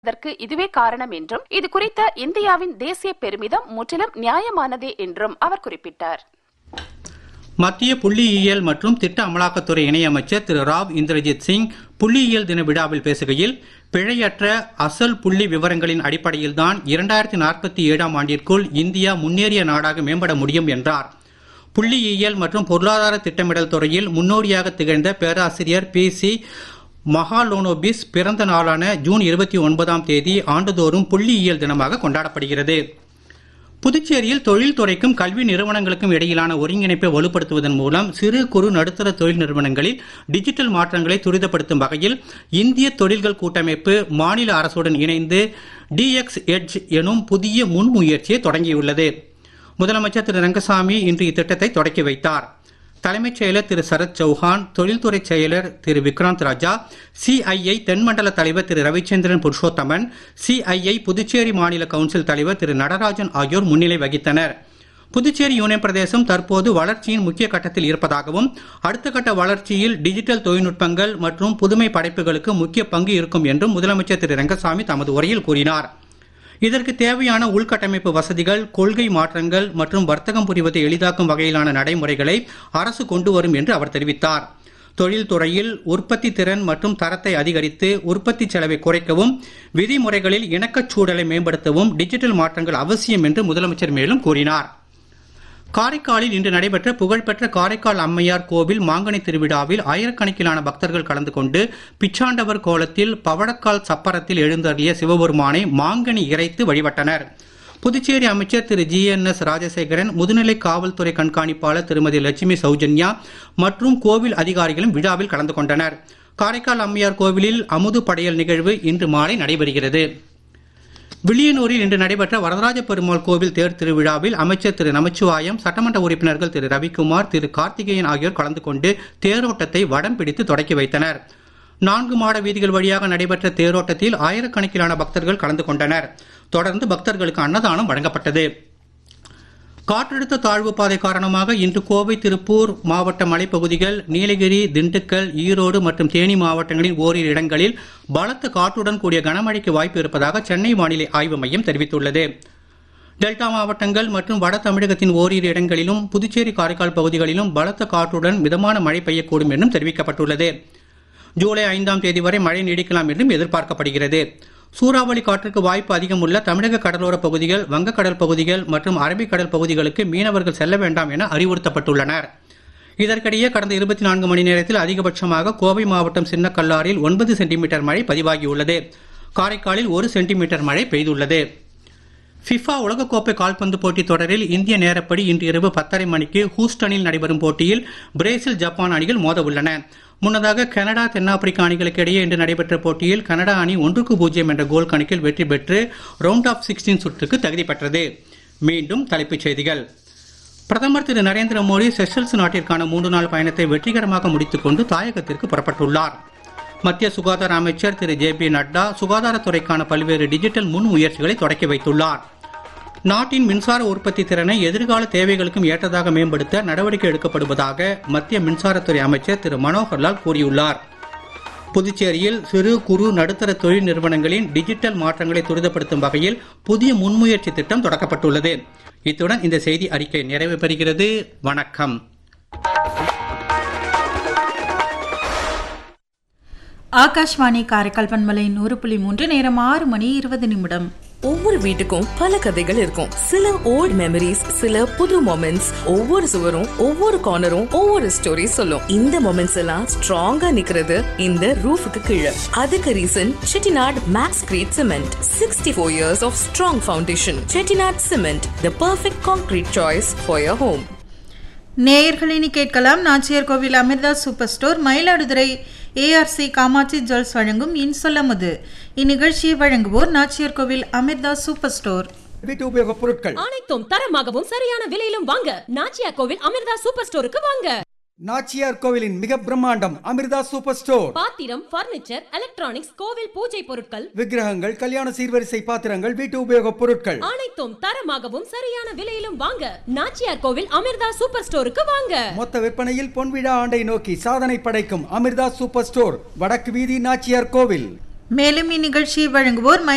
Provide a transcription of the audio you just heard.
அதற்கு இதுவே காரணம் என்றும் இது குறித்த இந்தியாவின் தேசிய பெருமிதம் முற்றிலும் நியாயமானதே என்றும் அவர் குறிப்பிட்டார் மத்திய புள்ளியியல் மற்றும் திட்ட அமலாக்கத்துறை இணையமைச்சர் திரு ராவ் இந்திரஜித் சிங் புள்ளியியல் தின விழாவில் பேசுகையில் பிழையற்ற அசல் புள்ளி விவரங்களின் அடிப்படையில்தான் இரண்டாயிரத்தி நாற்பத்தி ஏழாம் ஆண்டிற்குள் இந்தியா முன்னேறிய நாடாக மேம்பட முடியும் என்றார் புள்ளியியல் மற்றும் பொருளாதார திட்டமிடல் துறையில் முன்னோடியாக திகழ்ந்த பேராசிரியர் பி சி மகாலோனோபிஸ் பிறந்த நாளான ஜூன் இருபத்தி ஒன்பதாம் தேதி ஆண்டுதோறும் புள்ளியியல் தினமாக கொண்டாடப்படுகிறது புதுச்சேரியில் தொழில்துறைக்கும் கல்வி நிறுவனங்களுக்கும் இடையிலான ஒருங்கிணைப்பை வலுப்படுத்துவதன் மூலம் சிறு குறு நடுத்தர தொழில் நிறுவனங்களில் டிஜிட்டல் மாற்றங்களை துரிதப்படுத்தும் வகையில் இந்திய தொழில்கள் கூட்டமைப்பு மாநில அரசுடன் இணைந்து டிஎக்ஸ் எட்ஜ் எனும் புதிய முன்முயற்சியை தொடங்கியுள்ளது முதலமைச்சர் திரு ரங்கசாமி இன்று இத்திட்டத்தை தொடக்கி வைத்தார் தலைமைச் செயலர் திரு சரத் சௌஹான் தொழில்துறை செயலர் திரு விக்ராந்த் ராஜா சிஐஐ தென்மண்டல தலைவர் திரு ரவிச்சந்திரன் புருஷோத்தமன் சிஐஐ புதுச்சேரி மாநில கவுன்சில் தலைவர் திரு நடராஜன் ஆகியோர் முன்னிலை வகித்தனர் புதுச்சேரி யூனியன் பிரதேசம் தற்போது வளர்ச்சியின் முக்கிய கட்டத்தில் இருப்பதாகவும் அடுத்த கட்ட வளர்ச்சியில் டிஜிட்டல் தொழில்நுட்பங்கள் மற்றும் புதுமை படைப்புகளுக்கு முக்கிய பங்கு இருக்கும் என்றும் முதலமைச்சர் திரு ரங்கசாமி தமது உரையில் கூறினார் இதற்கு தேவையான உள்கட்டமைப்பு வசதிகள் கொள்கை மாற்றங்கள் மற்றும் வர்த்தகம் புரிவதை எளிதாக்கும் வகையிலான நடைமுறைகளை அரசு கொண்டு வரும் என்று அவர் தெரிவித்தார் தொழில்துறையில் உற்பத்தி திறன் மற்றும் தரத்தை அதிகரித்து உற்பத்தி செலவை குறைக்கவும் விதிமுறைகளில் இணக்கச் சூழலை மேம்படுத்தவும் டிஜிட்டல் மாற்றங்கள் அவசியம் என்று முதலமைச்சர் மேலும் கூறினார் காரைக்காலில் இன்று நடைபெற்ற புகழ்பெற்ற காரைக்கால் அம்மையார் கோவில் மாங்கனி திருவிழாவில் ஆயிரக்கணக்கிலான பக்தர்கள் கலந்து கொண்டு பிச்சாண்டவர் கோலத்தில் பவழக்கால் சப்பரத்தில் எழுந்தருளிய சிவபெருமானை மாங்கனி இறைத்து வழிபட்டனர் புதுச்சேரி அமைச்சர் Thiru G N S Rajasekaran முதுநிலை காவல்துறை கண்காணிப்பாளர் திருமதி லட்சுமி சௌஜன்யா மற்றும் கோவில் அதிகாரிகளும் விழாவில் கலந்து கொண்டனர் காரைக்கால் அம்மையார் கோவிலில் அமுது படையல் நிகழ்வு இன்று மாலை நடைபெறுகிறது வில்லியனூரில் இன்று நடைபெற்ற வரதராஜ பெருமாள் கோவில் தேர் திருவிழாவில் அமைச்சர் திரு நமச்சிவாயம் சட்டமன்ற உறுப்பினர்கள் திரு ரவிக்குமார் திரு கார்த்திகேயன் ஆகியோர் கலந்து கொண்டு தேரோட்டத்தை வடம் பிடித்து தொடக்கி வைத்தனர் நான்கு மாட வீதிகள் வழியாக நடைபெற்ற தேரோட்டத்தில் ஆயிரக்கணக்கிலான பக்தர்கள் கலந்து கொண்டனர் தொடர்ந்து பக்தர்களுக்கு அன்னதானம் வழங்கப்பட்டது காற்றழுத்த தாழ்வு பாதை காரணமாக இன்று கோவை திருப்பூர் மாவட்ட மலைப்பகுதிகள் நீலகிரி திண்டுக்கல் ஈரோடு மற்றும் தேனி மாவட்டங்களின் ஓரிரு இடங்களில் பலத்த காற்றுடன் கூடிய கனமழைக்கு வாய்ப்பு இருப்பதாக சென்னை வானிலை ஆய்வு மையம் தெரிவித்துள்ளது டெல்டா மாவட்டங்கள் மற்றும் வட தமிழகத்தின் ஓரிரு இடங்களிலும் புதுச்சேரி காரைக்கால் பகுதிகளிலும் பலத்த காற்றுடன் மிதமான மழை பெய்யக்கூடும் என்றும் தெரிவிக்கப்பட்டுள்ளது ஜூலை ஐந்தாம் தேதி வரை மழை நீடிக்கலாம் என்றும் எதிர்பார்க்கப்படுகிறது சூறாவளி காற்றுக்கு வாய்ப்பு அதிகம் உள்ள தமிழக கடலோர பகுதிகள் வங்கக்கடல் பகுதிகள் மற்றும் அரபிக்கடல் பகுதிகளுக்கு மீனவர்கள் செல்ல வேண்டாம் என அறிவுறுத்தப்பட்டுள்ளனர் இதற்கிடையே கடந்த இருபத்தி நான்கு மணி நேரத்தில் அதிகபட்சமாக கோவை மாவட்டம் சின்னக்கல்லாரில் ஒன்பது சென்டிமீட்டர் மழை பதிவாகியுள்ளது காரைக்காலில் ஒரு சென்டிமீட்டர் மழை பெய்துள்ளது ஃபிஃபா உலகக்கோப்பை கால்பந்து போட்டித் தொடரில் இந்திய நேரப்படி இன்று இரவு பத்தரை மணிக்கு ஹூஸ்டனில் நடைபெறும் போட்டியில் பிரேசில் ஜப்பான் அணிகள் மோத உள்ளன முன்னதாக கனடா தென்னாப்பிரிக்கா அணிகளுக்கு இடையே இன்று நடைபெற்ற போட்டியில் கனடா அணி ஒன்றுக்கு பூஜ்ஜியம் என்ற கோல் கணக்கில் வெற்றி பெற்று ரவுண்ட் ஆஃப் சிக்ஸ்டீன் சுற்றுக்கு தகுதி பெற்றது மீண்டும் தலைப்புச் செய்திகள் பிரதமர் திரு நரேந்திர மோடி செஷல்ஸ் நாட்டிற்கான மூன்று நாள் பயணத்தை வெற்றிகரமாக முடித்துக் கொண்டு தாயகத்திற்கு புறப்பட்டுள்ளார் மத்திய சுகாதார அமைச்சர் திரு ஜே பி நட்டா சுகாதாரத்துறைக்கான பல்வேறு டிஜிட்டல் முன் முயற்சிகளை தொடக்கி வைத்துள்ளார் நாட்டின் மின்சார உற்பத்தி திறனை எதிர்கால தேவைகளுக்கும் ஏற்றதாக மேம்படுத்த நடவடிக்கை எடுக்கப்படுவதாக மத்திய மின்சாரத்துறை அமைச்சர் திரு மனோகர்லால் கூறியுள்ளார் புதுச்சேரியில் சிறு குறு நடுத்தர தொழில் நிறுவனங்களின் டிஜிட்டல் மாற்றங்களை துரிதப்படுத்தும் வகையில் புதிய முன்முயற்சி திட்டம் தொடக்கப்பட்டுள்ளது இத்துடன் இந்த செய்தி அறிக்கை நிறைவு பெறுகிறது வணக்கம் ஆகாஷ்வாணி காரைக்கால் பண்பலை நூறு புள்ளி மூன்று நேரம் ஆறு மணி இருபது நிமிடம் ஒவ்வொரு வீட்டுக்கும் பல கதைகள் இருக்கும் சில ஓல்ட் மெமரிஸ் சில புது மொமெண்ட்ஸ் ஒவ்வொரு சுவரும் ஒவ்வொரு கார்னரும் ஒவ்வொரு ஸ்டோரி சொல்லும் இந்த மொமெண்ட்ஸ் எல்லாம் ஸ்ட்ராங்கா நிக்கிறது இந்த ரூஃபுக்கு கீழே அதுக்கு reason Chettinad Maxcrete cement sixty four years of strong foundation Chettinad cement the perfect concrete choice for your home நேயர்களினி கேட்கலாம் Nachiyar Kovil Amirtha super store Mayiladuthurai ARC Kamatchi jewels வழங்கும் இன்சொல்லமுது இந்நிகழ்ச்சியை வழங்குவோர் நாச்சியார் கோவில் அமிர்தா சூப்பர் ஸ்டோர் வீட்டு உபயோகப் பொருட்கள் அனைத்தும் தரமாகவும் சரியான விலையிலும் வாங்க நாச்சியா கோவில் அமிர்தா சூப்பர் ஸ்டோருக்கு வாங்க நாச்சியார் கோவிலின் மிக பிரம்மாண்டம் அமிர்தா சூப்பர் ஸ்டோர் பாத்திரம் பர்னிச்சர் எலக்ட்ரானிக்ஸ் கோவில் பூஜை பொருட்கள் விக்கிரகங்கள் கல்யாண சீர்வரிசை பாத்திரங்கள் வீட்டு உபயோகப் பொருட்கள் அனைத்தும் தரமாகவும் சரியான விலையிலும் வாங்க நாச்சியார் கோவில் அமிர்தா சூப்பர் ஸ்டோருக்கு வாங்க மொத்த விற்பனையில் பொன்விழா ஆண்டை நோக்கி சாதனை படைக்கும் அமிர்தா சூப்பர் ஸ்டோர் வடக்கு வீதி நாச்சியார் கோவில் மேலும் இந்நிகழ்ச்சியை வழங்குவோர்